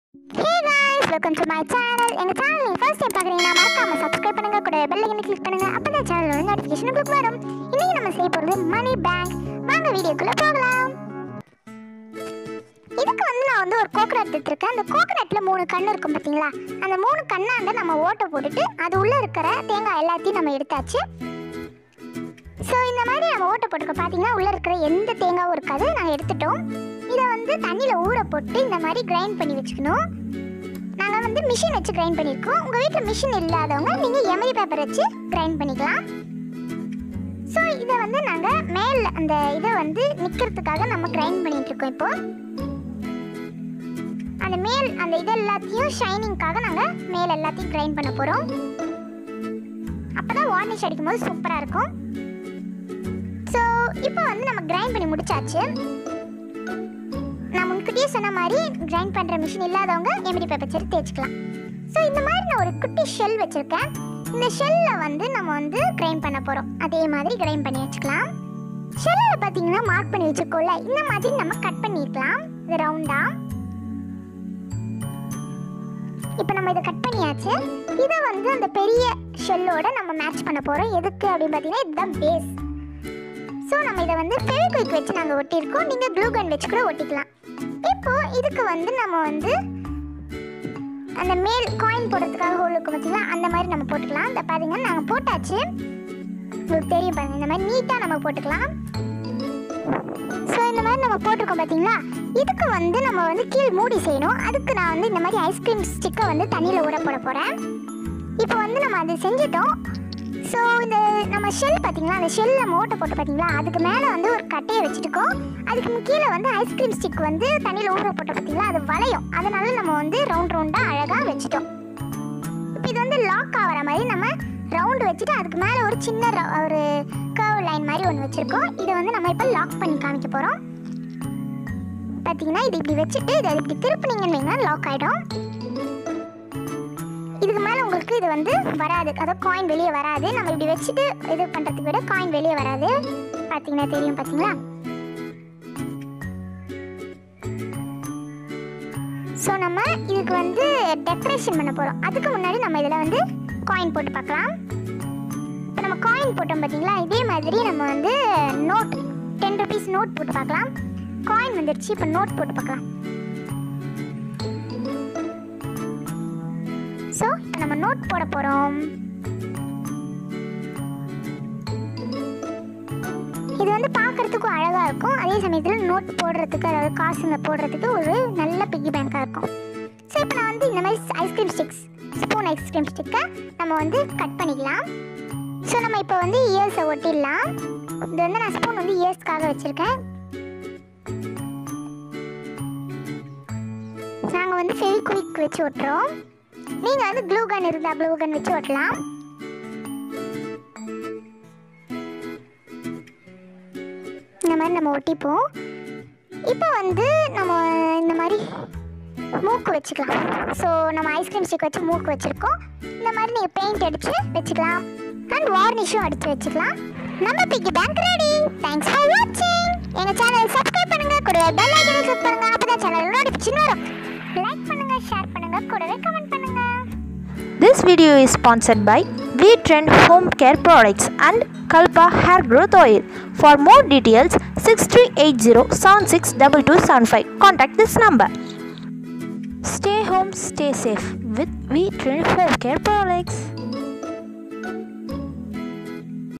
Hey guys welcome to my channel எங்க channel நீங்க first time பார்க்குறீங்கன்னா மறக்காம சப்ஸ்கிரைப் பண்ணுங்க கூட பெல் ஐக்கனை கிளிக் பண்ணுங்க அப்பதான் சேனலோட நோட்டிஃபிகேஷன் உங்களுக்கு வரும் இன்னைக்கு நம்ம செய்ய போறது மணி பேங்க் வாங்க வீடியோக்குள்ள போகலாம் இதுக்கு வந்து நான் வந்து ஒரு கோகனட் எடுத்திருக்கேன் அந்த கோகனட்ல மூணு கண்ணு இருக்கும் பார்த்தீங்களா அந்த மூணு கண்ணாண்ட நம்ம ஓட்டை போட்டுட்டு அது உள்ள இருக்கிற தேங்காய் எல்லாத்தையும் நம்ம எடுத்தாச்சு ஸோ இந்த மாதிரி நம்ம ஓட்டை போட்டுக்க பார்த்தீங்கன்னா உள்ளே இருக்கிற எந்த தேங்காவும் இருக்காது நாங்கள் எடுத்துட்டோம் இதை வந்து தண்ணியில் ஊற போட்டு இந்த மாதிரி கிரைண்ட் பண்ணி வச்சுக்கணும் நாங்கள் வந்து மிஷின் வச்சு கிரைண்ட் பண்ணியிருக்கோம் உங்கள் வீட்டில் மிஷின் இல்லாதவங்க நீங்கள் எமரி பேப்பர் வச்சு கிரைண்ட் பண்ணிக்கலாம் ஸோ இதை வந்து நாங்கள் மேல் அந்த இதை வந்து நிற்கிறதுக்காக நம்ம கிரைண்ட் பண்ணிட்டு இருக்கோம் இப்போ அந்த மேல் அந்த இது எல்லாத்தையும் ஷைனிங்காக நாங்கள் மேல் எல்லாத்தையும் கிரைண்ட் பண்ண போகிறோம் அப்போ தான் வார்னிஷ் அடிக்கும்போது சூப்பராக இருக்கும் ஸோ இப்போ வந்து நம்ம கிரைண்ட் பண்ணி முடிச்சாச்சு நான் முன்கூட்டியே சொன்ன மாதிரி கிரைண்ட் பண்ணுற மிஷின் இல்லாதவங்க எமிரி பேப்பர் சரி தேய்ச்சிக்கலாம் ஸோ இந்த மாதிரி நான் ஒரு குட்டி ஷெல் வச்சுருக்கேன் இந்த ஷெல்லில் வந்து நம்ம வந்து கிரைண்ட் பண்ண போகிறோம் அதே மாதிரி கிரைண்ட் பண்ணி வச்சுக்கலாம் ஷெல்லில் பார்த்தீங்கன்னா மார்க் பண்ணி வச்சுருக்கோம்ல இந்த மாதிரி நம்ம கட் பண்ணியிருக்கலாம் இது ரவுண்டாக இப்போ நம்ம இதை கட் பண்ணியாச்சு இதை வந்து அந்த பெரிய ஷெல்லோட நம்ம மேட்ச் பண்ண போகிறோம் எதுக்கு அப்படின்னு பார்த்தீங்கன்னா இதுதான் பேஸ் ஸோ நம்ம இதை வந்து ஃபெவிக்விக் வச்சு நாங்கள் ஒட்டியிருக்கோம் நீங்கள் க்ளூ கன் வச்சு கூட ஒட்டிக்கலாம் இப்போ இதுக்கு வந்து நம்ம வந்து அந்த மேல் காயின் போடுறதுக்காக ஹோல் இருக்கும் பார்த்தீங்களா அந்த மாதிரி நம்ம போட்டுக்கலாம் இந்த பாருங்க நாங்கள் போட்டாச்சு உங்களுக்கு தெரியும் பாருங்க இந்த மாதிரி நீட்டாக நம்ம போட்டுக்கலாம் ஸோ இந்த மாதிரி நம்ம போட்டிருக்கோம் பார்த்தீங்களா இதுக்கு வந்து நம்ம வந்து கீழ் மூடி செய்யணும் அதுக்கு நான் வந்து இந்த மாதிரி ஐஸ்கிரீம் ஸ்டிக்கை வந்து தண்ணியில் ஊற போட போகிறேன் இப்போ வந்து நம்ம அது செஞ்சிட்டோம் ஸோ இந்த நம்ம ஷெல் பார்த்தீங்களா அந்த ஷெல்லில் மூட்டை போட்டு பார்த்தீங்களா அதுக்கு மேலே வந்து ஒரு கட்டையை வச்சுருக்கோம் அதுக்கு கீழே வந்து ஐஸ்கிரீம் ஸ்டிக் வந்து தண்ணியில் ஊற போட்டு பார்த்தீங்களா அது வளையும் அதனால நம்ம வந்து ரவுண்ட் ரவுண்டாக அழகாக வச்சுட்டோம் இப்போ இது வந்து லாக் ஆகிற மாதிரி நம்ம ரவுண்டு வச்சுட்டு அதுக்கு மேலே ஒரு சின்ன ர- ஒரு கர்வ் லைன் மாதிரி ஒன்று வச்சுருக்கோம் இதை வந்து நம்ம இப்போ லாக் பண்ணி காமிக்க போகிறோம் பார்த்தீங்கன்னா இது இப்படி வச்சுட்டு இதை இப்படி திருப்பினீங்கன்னு வைங்க லாக் ஆகிடும் இதுக்கு மேலே உங்களுக்கு இது வந்து வராது அதாவது காயின் வெளியே வராது நம்ம இப்படி வச்சுட்டு இது பண்ணுறதுக்கு விட காயின் வெளியே வராது பார்த்தீங்கன்னா தெரியும் பார்த்தீங்களா ஸோ நம்ம இதுக்கு வந்து டெக்கரேஷன் பண்ண போகிறோம் அதுக்கு முன்னாடி நம்ம இதில் வந்து காயின் போட்டு பார்க்கலாம் இப்போ நம்ம காயின் போட்டோம் பார்த்தீங்களா இதே மாதிரி நம்ம வந்து நோட் டென் ருபீஸ் நோட் போட்டு பார்க்கலாம் காயின் வந்துருச்சு இப்போ நோட் போட்டு பார்க்கலாம் ஸோ இப்போ நம்ம நோட் போட போகிறோம் இது வந்து பார்க்கறதுக்கும் அழகாக இருக்கும் அதே சமயத்தில் நோட் போடுறதுக்கு அதாவது காசுங்க போடுறதுக்கு ஒரு நல்ல பிக்கி பேங்காக இருக்கும் ஸோ இப்போ நான் வந்து இந்த மாதிரி ஐஸ்கிரீம் ஸ்டிக்ஸ் ஸ்பூன் ஐஸ்கிரீம் ஸ்டிக்கை நம்ம வந்து கட் பண்ணிக்கலாம் ஸோ நம்ம இப்போ வந்து இயர்ஸை ஒட்டிடலாம் இது வந்து நான் ஸ்பூன் வந்து இயர்ஸ்க்காக வச்சுருக்கேன் நாங்கள் வந்து ஃபெவிக்விக் வச்சு ஒட்டுறோம் நீங்கள் வந்து க்ளூ கன் இருந்தால் க்ளூ கன் வச்சு ஒட்டலாம் இந்த மாதிரி நம்ம ஒட்டிப்போம் இப்போ வந்து நம்ம இந்த மாதிரி மூக்கு வச்சுக்கலாம் ஸோ நம்ம ஐஸ்கிரீம் ஸ்டிக் வச்சு மூக்கு வச்சுருக்கோம் இந்த மாதிரி நீங்கள் பெயிண்ட் அடித்து வச்சுக்கலாம் அண்ட் வார்னிஷும் அடித்து வச்சுக்கலாம் நம்ம piggy bank ready thanks for வாட்சிங் எங்கள் சேனல் சப்ஸ்கிரைப் பண்ணுங்கள் கூடவே பெல் ஐக்கனை கிளிக் பண்ணுங்கள் அப்போ தான் சேனல் நோட்டிஃபிகேஷன் வரும் லைக் பண்ணுங்கள் ஷேர் பண்ணுங்கள் கூடவே கமெண்ட் பண்ணுங்கள் This video is sponsored by V Trend Home Care Products and Kalpa Hair Growth Oil. For more details, 6380 762275. Contact this number. Stay home, stay safe with V Trend Home Care Products.